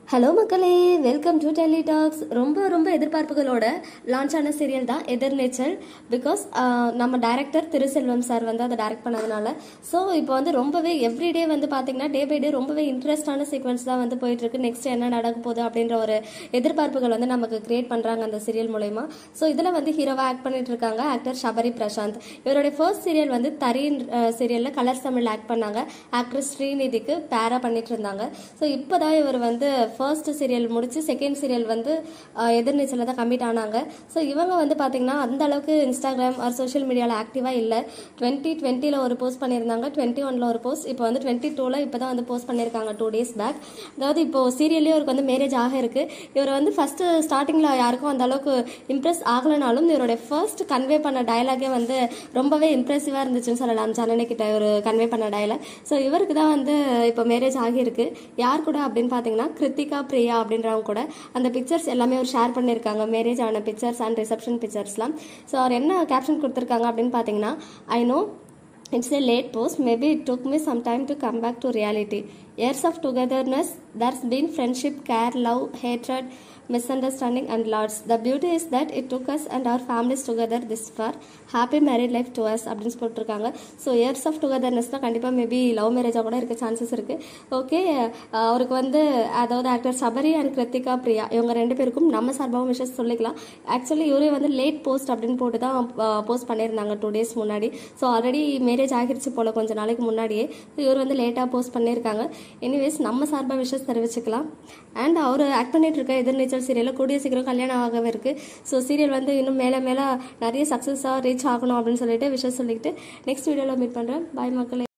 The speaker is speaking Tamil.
ஹலோ மக்களே வெல்கம் டு டெல்லி டாக்ஸ் ரொம்ப ரொம்ப எதிர்பார்ப்புகளோட லான்ச் ஆன சீரியல் தான் எதிர்நீச்சல் பிகாஸ் நம்ம டைரக்டர் திருசெல்வம் சார் வந்து அதை டைரக்ட் பண்ணதுனால ஸோ இப்போ வந்து ரொம்பவே எவ்ரிடே வந்து பார்த்தீங்கன்னா டே பை டே ரொம்பவே இன்ட்ரெஸ்டான சீக்வன்ஸ் தான் வந்து போயிட்டு இருக்கு நெக்ஸ்ட் என்ன நடக்க போகுது அப்படின்ற ஒரு எதிர்பார்ப்புகள் வந்து நமக்கு கிரியேட் பண்ணுறாங்க அந்த சீரியல் மூலயமா ஸோ இதில் வந்து ஹீரோவாக ஆக்ட் பண்ணிட்டு இருக்காங்க ஆக்டர் ஷபரி பிரசாந்த் இவருடைய ஃபர்ஸ்ட் சீரியல் வந்து தரீன் சீரியலில் கலர்ஸ் தமிழ் ஆக்ட் பண்ணாங்க ஆக்ட்ரஸ் ஸ்ரீநிதிக்கு பேரா பண்ணிட்டு இருந்தாங்க ஸோ இப்போதான் இவர் வந்து ஃபர்ஸ்ட் சீரியல் முடிச்சு செகண்ட் சீரியல் வந்து அஹ், எதிர்நீச்சலில் தான் கமிட் ஆனாங்க ஸோ இவங்க வந்து பார்த்தீங்கன்னா அந்த அளவுக்கு இன்ஸ்டாகிராம் ஆர் சோஷியல் மீடியாவில் ஆக்டிவாக இல்லை டுவெண்ட்டி டுவெண்ட்டியில் ஒரு போஸ்ட் பண்ணியிருந்தாங்க டுவெண்ட்டி ஒனில் ஒரு போஸ்ட் இப்போ வந்து டுவெண்ட்டி டூவில் இப்போ தான் வந்து போஸ்ட் பண்ணியிருக்காங்க டூ டேஸ் பேக் அதாவது இப்போ சீரியல்லே இவருக்கு வந்து மேரேஜ் ஆக இருக்கு இவர் வந்து ஃபர்ஸ்ட் ஸ்டார்டிங்கில் யாருக்கும் அந்த அளவுக்கு இம்ப்ரெஸ் ஆகலைனாலும் இவருடைய ஃபர்ஸ்ட் கன்வே பண்ண டயலாகே வந்து ரொம்பவே இம்ப்ரெசிவாக இருந்துச்சுன்னு சொல்லலாம் ஜனனி கிட்ட ஒரு கன்வே பண்ண டயலாக் ஸோ இவருக்கு தான் வந்து இப்போ மேரேஜ் ஆகியிருக்கு யார் கூட அப்படின்னு பார்த்தீங்கன்னா கிருத்திகா பிரியா அப்படின்றவங்க கூட அந்த பிக்சர்ஸ் எல்லாமே அவர் ஷேர் பண்ணியிருக்காங்க மேரேஜ் ஆன பிக்சர்ஸ் அண்ட் ரிசப்ஷன் பிக்சர்ஸ்லாம் ஸோ அவர் என்ன கேப்ஷன் கொடுத்துருக்காங்க அப்படின்னு பார்த்தீங்கன்னா I know It's a late post. Maybe it took me some time to come back to reality. Years of togetherness, there's been friendship, care, love, hatred, misunderstanding, and lots. The beauty is that it took us and our families together this far. Happy married life to us அப்படின்னு போட்டிருக்காங்க ஸோ இயர்ஸ் ஆஃப் டுகெதர்னஸ் தான் கண்டிப்பாக மேபி லவ் மேரேஜாக கூட இருக்க சான்சஸ் இருக்கு ஓகே அவருக்கு வந்து அதாவது ஆக்டர் சபரி அண்ட் கிருத்திகா பிரியா இவங்க ரெண்டு பேருக்கும் நம்ம சார்பாகவும் விஷயம் சொல்லிக்கலாம் ஆக்சுவலி இவரே வந்து லேட் போஸ்ட் அப்படின்னு போட்டு தான் போஸ்ட் பண்ணியிருந்தாங்க டூ டேஸ் முன்னாடி ஸோ ஆல்ரெடி மேரேஜ் ஆகிருச்சு போல கொஞ்ச நாளைக்கு முன்னாடியே இவர் வந்து லேட்டாக போஸ்ட் பண்ணியிருக்காங்க எனிவேஸ் நம்ம சார்பாக விஷயம் தெரிவிச்சுக்கலாம் அண்ட் அவர் ஆக்ட் பண்ணிட்டு இருக்க எதிர்நீச்சல் சீரியலில் கூடிய சீக்கிரம் கல்யாணம் ஆகவே இருக்கு ஸோ சீரியல் வந்து இன்னும் மேலே மேலே நிறைய சக்ஸஸாக ரீச் ஆகணும் அப்படின்னு சொல்லிட்டு விஷயம் சொல்லிட்டு நெக்ஸ்ட் வீடியோவில் மீட் பண்ணுறேன் பாய் மக்களே